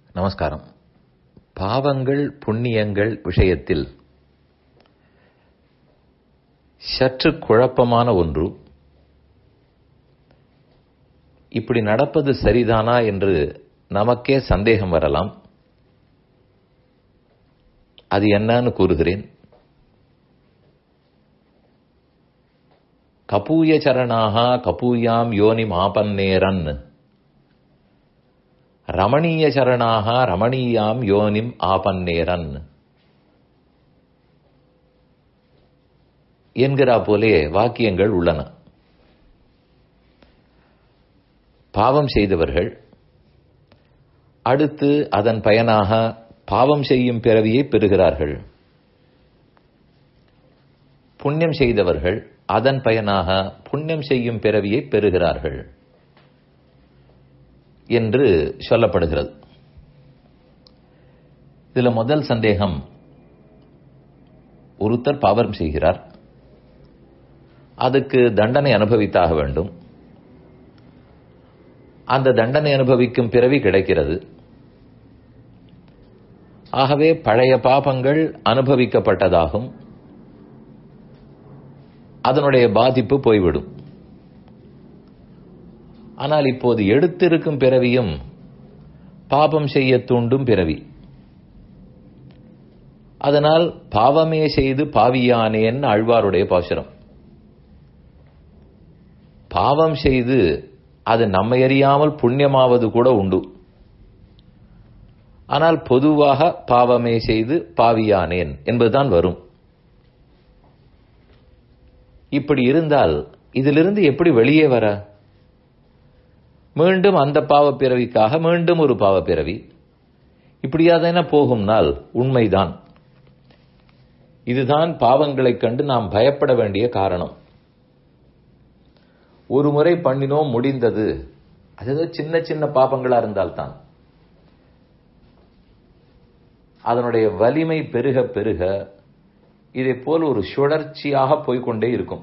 நமஸ்காரம் பாவங்கள் புண்ணியங்கள் விஷயத்தில் சற்று குழப்பமான ஒன்று இப்படி நடப்பது சரிதானா என்று நமக்கே சந்தேகம் வரலாம் அது என்னன்னு கூறுகிறேன் கபூய சரணாக கபூயாம் யோனிம் ஆபன்னேரன் ரமணீய சரணாக ரமணீயாம் யோனிம் ஆபன்னேரன் என்கிறா போலே வாக்கியங்கள் உள்ளன பாவம் செய்தவர்கள் அடுத்து அதன் பயனாக பாவம் செய்யும் பிறவியை பெறுகிறார்கள் புண்ணியம் செய்தவர்கள் அதன் பயனாக புண்ணியம் செய்யும் பிறவியை பெறுகிறார்கள் என்று சொல்லப்படுகிறது இதுல முதல் சந்தேகம் ஒருத்தர் பாவம் செய்கிறார் அதுக்கு தண்டனை அனுபவித்தாக வேண்டும் அந்த தண்டனை அனுபவிக்கும் பிறவி கிடைக்கிறது ஆகவே பழைய பாபங்கள் அனுபவிக்கப்பட்டதாகும் அதனுடைய பாதிப்பு போய்விடும் ஆனால் இப்போது எடுத்திருக்கும் பிறவியும் பாபம் செய்ய தூண்டும் பிறவி அதனால் பாவமே செய்து பாவியானேன் அழ்வாருடைய பாசுரம் பாவம் செய்து அது நம்மை அறியாமல் புண்ணியமாவது கூட உண்டு ஆனால் பொதுவாக பாவமே செய்து பாவியானேன் என்பதுதான் வரும் இப்படி இருந்தால் இதிலிருந்து எப்படி வெளியே வர மீண்டும் அந்த பாவ பிறவிக்காக மீண்டும் ஒரு பாவ பிறவி இப்படியாதான போகும்னால் உண்மைதான் இதுதான் பாவங்களைக் கண்டு நாம் பயப்பட வேண்டிய காரணம் ஒரு முறை பண்ணினோம் முடிந்தது அது சின்ன சின்ன பாபங்களா இருந்தால்தான் அதனுடைய வலிமை பெருக பெருக இதை போல் ஒரு சுழற்சியாக போய்கொண்டே இருக்கும்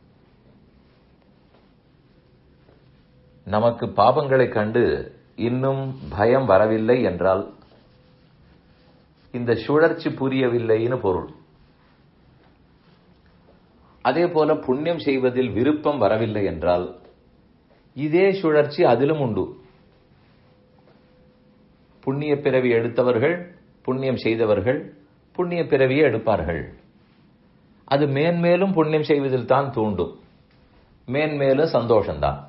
நமக்கு பாபங்களை கண்டு இன்னும் பயம் வரவில்லை என்றால் இந்த சுழற்சி புரியவில்லைன்னு பொருள் அதே போல புண்ணியம் செய்வதில் விருப்பம் வரவில்லை என்றால் இதே சுழற்சி அதிலும் உண்டு புண்ணிய பிறவி எடுத்தவர்கள் புண்ணியம் செய்தவர்கள் புண்ணிய பிறவியை எடுப்பார்கள் அது மேன்மேலும் புண்ணியம் செய்வதில் தான் தூண்டும் மேன்மேலும் சந்தோஷம்தான்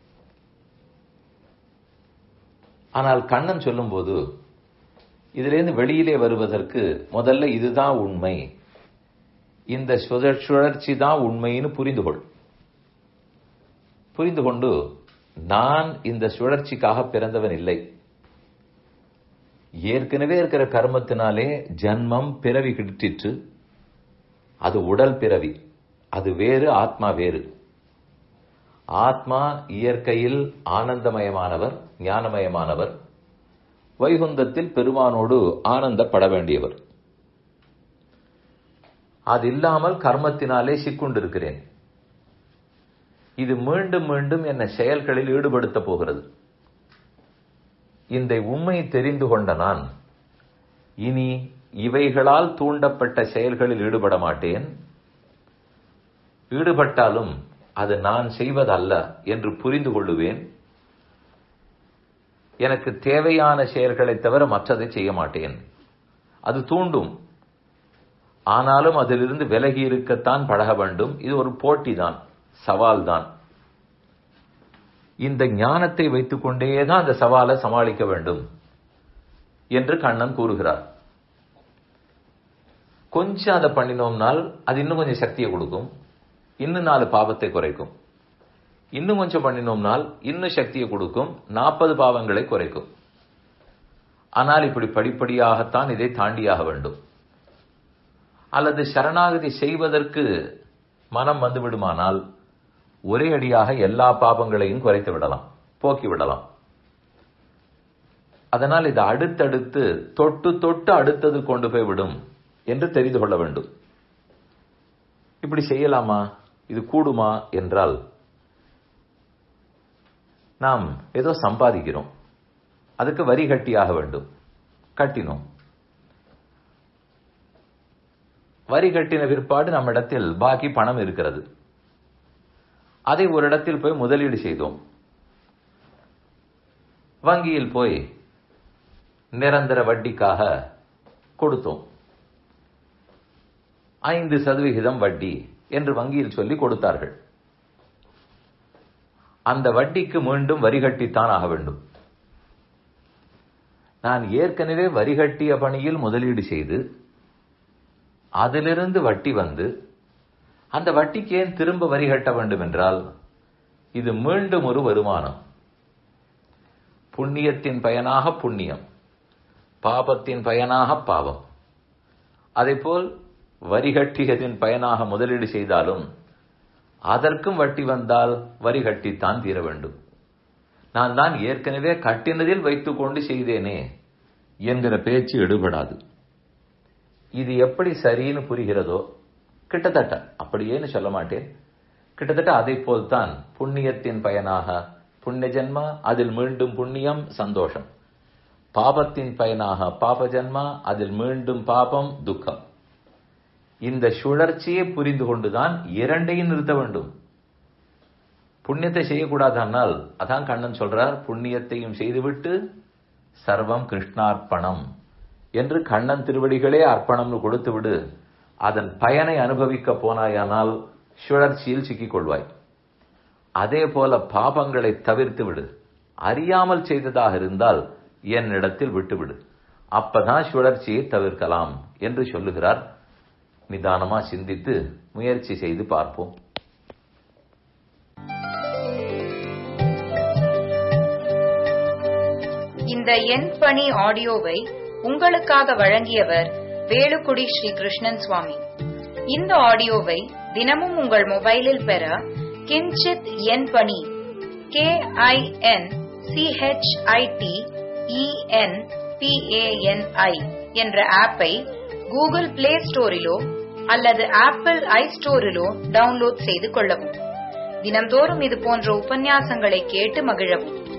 ஆனால் கண்ணன் சொல்லும்போது இதிலிருந்து வெளியிலே வருவதற்கு முதல்ல இதுதான் உண்மை இந்த சுழற்சி தான் உண்மைன்னு புரிந்து கொள் புரிந்து கொண்டு நான் இந்த சுழற்சிக்காக பிறந்தவன் இல்லை ஏற்கனவே இருக்கிற கர்மத்தினாலே ஜன்மம் பிறவி கிட்டிற்று அது உடல் பிறவி அது வேறு ஆத்மா வேறு ஆத்மா இயற்கையில் ஆனந்தமயமானவர் ஞானமயமானவர் வைகுந்தத்தில் பெருமானோடு ஆனந்தப்பட வேண்டியவர் அது இல்லாமல் கர்மத்தினாலே சிக்குண்டிருக்கிறேன் இது மீண்டும் மீண்டும் என்ன செயல்களில் ஈடுபடுத்த போகிறது இந்த உண்மை தெரிந்து கொண்ட நான் இனி இவைகளால் தூண்டப்பட்ட செயல்களில் ஈடுபட மாட்டேன் ஈடுபட்டாலும் அது நான் செய்வதல்ல என்று புரிந்து கொள்ளுவேன் எனக்கு தேவையான செயல்களை தவிர மற்றதை செய்ய மாட்டேன் அது தூண்டும் ஆனாலும் அதிலிருந்து விலகி இருக்கத்தான் பழக வேண்டும் இது ஒரு போட்டி தான் சவால் தான் இந்த ஞானத்தை வைத்துக் கொண்டேதான் அந்த சவாலை சமாளிக்க வேண்டும் என்று கண்ணன் கூறுகிறார் கொஞ்சம் அதை பண்ணினோம்னால் அது இன்னும் கொஞ்சம் சக்தியை கொடுக்கும் இன்னும் நாலு பாவத்தை குறைக்கும் இன்னும் கொஞ்சம் பண்ணினோம்னால் இன்னும் சக்தியை கொடுக்கும் நாற்பது பாவங்களை குறைக்கும் ஆனால் இப்படி படிப்படியாகத்தான் இதை தாண்டியாக வேண்டும் அல்லது சரணாகதி செய்வதற்கு மனம் வந்து விடுமானால் ஒரே அடியாக எல்லா பாபங்களையும் குறைத்து விடலாம் போக்கி விடலாம் அதனால் இது அடுத்தடுத்து தொட்டு தொட்டு அடுத்தது கொண்டு போய் விடும் என்று தெரிந்து கொள்ள வேண்டும் இப்படி செய்யலாமா இது கூடுமா என்றால் நாம் ஏதோ சம்பாதிக்கிறோம் அதுக்கு வரி கட்டியாக வேண்டும் கட்டினோம் வரி கட்டின பிற்பாடு நம்மிடத்தில் பாக்கி பணம் இருக்கிறது அதை ஒரு இடத்தில் போய் முதலீடு செய்தோம் வங்கியில் போய் நிரந்தர வட்டிக்காக கொடுத்தோம் ஐந்து சதவிகிதம் வட்டி என்று வங்கியில் சொல்லி கொடுத்தார்கள் அந்த வட்டிக்கு மீண்டும் வரி கட்டித்தான் ஆக வேண்டும் நான் ஏற்கனவே வரி கட்டிய பணியில் முதலீடு செய்து அதிலிருந்து வட்டி வந்து அந்த வட்டிக்கு ஏன் திரும்ப வரி கட்ட வேண்டும் என்றால் இது மீண்டும் ஒரு வருமானம் புண்ணியத்தின் பயனாக புண்ணியம் பாபத்தின் பயனாக பாவம் அதேபோல் வரி கட்டியதின் பயனாக முதலீடு செய்தாலும் அதற்கும் வட்டி வந்தால் வரி கட்டித்தான் தீர வேண்டும் நான் தான் ஏற்கனவே கட்டினதில் வைத்துக் கொண்டு செய்தேனே என்கிற பேச்சு எடுபடாது இது எப்படி சரின்னு புரிகிறதோ கிட்டத்தட்ட அப்படியேன்னு சொல்ல மாட்டேன் கிட்டத்தட்ட அதை போல்தான் புண்ணியத்தின் பயனாக புண்ணிய ஜென்மா அதில் மீண்டும் புண்ணியம் சந்தோஷம் பாபத்தின் பயனாக பாப ஜென்மா அதில் மீண்டும் பாபம் துக்கம் இந்த சுழற்சியை புரிந்து கொண்டுதான் இரண்டையும் நிறுத்த வேண்டும் புண்ணியத்தை செய்யக்கூடாதானால் அதான் கண்ணன் சொல்றார் புண்ணியத்தையும் செய்துவிட்டு சர்வம் கிருஷ்ணார்ப்பணம் என்று கண்ணன் திருவடிகளே அர்ப்பணம்னு கொடுத்து விடு அதன் பயனை அனுபவிக்க போனாயானால் சுழற்சியில் சிக்கிக் கொள்வாய் அதே போல பாபங்களை தவிர்த்து விடு அறியாமல் செய்ததாக இருந்தால் என்னிடத்தில் விட்டுவிடு அப்பதான் சுழற்சியை தவிர்க்கலாம் என்று சொல்லுகிறார் நிதானமா சிந்தித்து முயற்சி செய்து பார்ப்போம் இந்த எண் பணி ஆடியோவை உங்களுக்காக வழங்கியவர் வேலுக்குடி ஸ்ரீ கிருஷ்ணன் சுவாமி இந்த ஆடியோவை தினமும் உங்கள் மொபைலில் பெற கிஞ்சித் எண் பணி கே ஐ என் சிஹெச்ஐடி இஎன் பிஏஎன்ஐ என்ற ஆப்பை கூகுள் பிளே ஸ்டோரிலோ அல்லது ஆப்பிள் ஐ ஸ்டோரிலோ டவுன்லோட் செய்து கொள்ளவும் தினம்தோறும் இது போன்ற உபன்யாசங்களை கேட்டு மகிழவும்